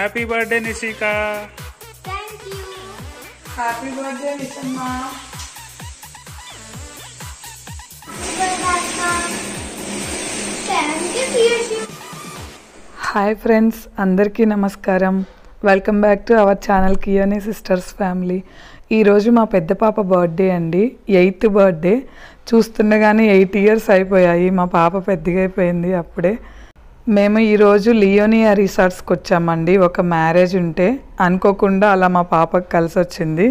Happy birthday Nishika thank you happy birthday విషమ్మ thank you Piyush hi friends అందరికీ నమస్కారం welcome back to our channel Kiyoni sisters family ఈరోజు మా పెద్ద పాప బర్త్డే అండి ఎయిత్ బర్త్డే చూస్తుండగానే ఎయిట్ ఇయర్స్ అయిపోయాయి మా పాప పెద్దగా అయిపోయింది అప్పుడే మేము ఈరోజు లియోనియా రిసార్ట్స్కి వచ్చామండి ఒక మ్యారేజ్ ఉంటే అనుకోకుండా అలా మా పాపకు కలిసి వచ్చింది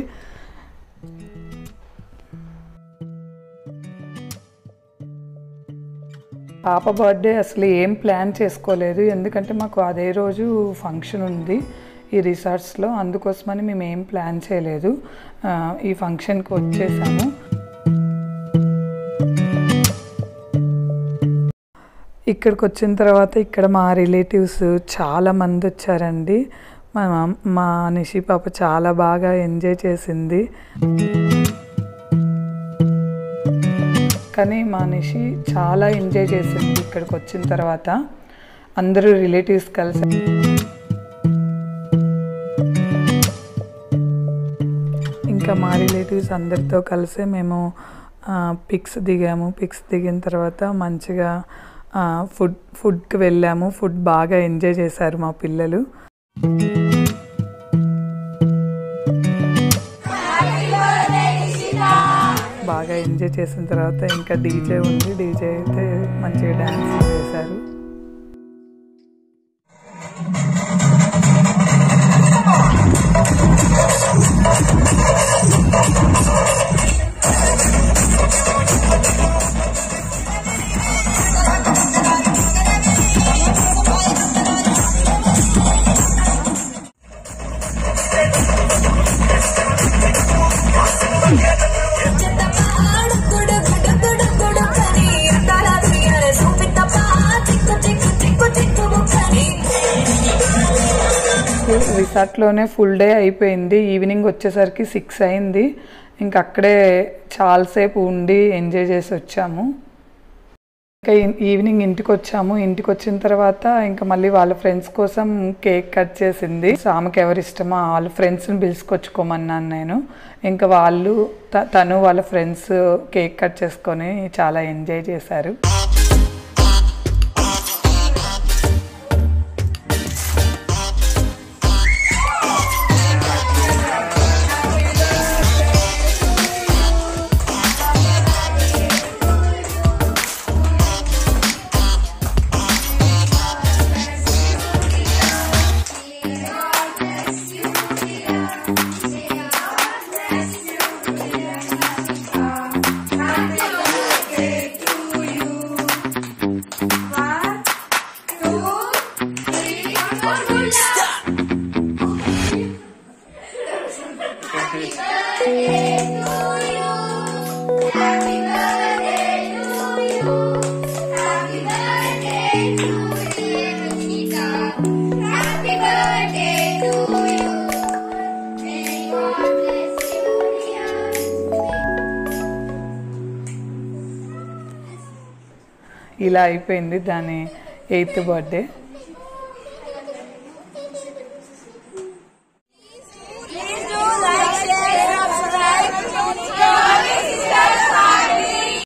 పాప బర్త్డే అసలు ఏం ప్లాన్ చేసుకోలేదు ఎందుకంటే మాకు అదే రోజు ఫంక్షన్ ఉంది ఈ రిసార్ట్స్లో అందుకోసమని మేము ఏం ప్లాన్ చేయలేదు ఆ, ఈ ఫంక్షన్కి వచ్చేసాము ఇక్కడికి వచ్చిన తర్వాత ఇక్కడ మా రిలేటివ్స్ చాలా మంది వచ్చారండి మా మా నిషి పాప చాలా బాగా ఎంజాయ్ చేసింది కానీ మా నిషి చాలా ఎంజాయ్ చేసింది ఇక్కడికి వచ్చిన తర్వాత అందరూ రిలేటివ్స్ కలిసి ఇంకా మా రిలేటివ్స్ అందరితో కలిసి మేము పిక్స్ దిగాము పిక్స్ దిగిన తర్వాత మంచిగా ఆ, ఫుడ్ ఫుడ్కి వెళ్ళాము ఫుడ్ బాగా ఎంజాయ్ చేశారు మా పిల్లలు బాగా ఎంజాయ్ చేసిన తర్వాత ఇంకా డీజే ఉంది డీజే అయితే మంచిగా డ్యాన్స్ చేశారు రిసార్ట్లోనే ఫుల్ డే అయిపోయింది ఈవినింగ్ వచ్చేసరికి సిక్స్ అయింది ఇంకా అక్కడే చాలాసేపు ఉండి ఎంజాయ్ చేసి వచ్చాము ఇంకా ఈ- ఈవినింగ్ ఇంటికి వచ్చాము ఇంటికి వచ్చిన తర్వాత ఇంకా మళ్ళీ వాళ్ళ ఫ్రెండ్స్ కోసం కేక్ కట్ చేసింది సో ఆమెకి ఎవరు ఇష్టమో వాళ్ళ ఫ్రెండ్స్ని పిలుచుకొచ్చుకోమన్నాను నేను ఇంకా వాళ్ళు త- తను వాళ్ళ ఫ్రెండ్స్ కేక్ కట్ చేసుకొని చాలా ఎంజాయ్ చేశారు Happy birthday to you. May God bless you, dear. ఇలా అయిపోయింది దాని ఎయిత్ బర్త్డే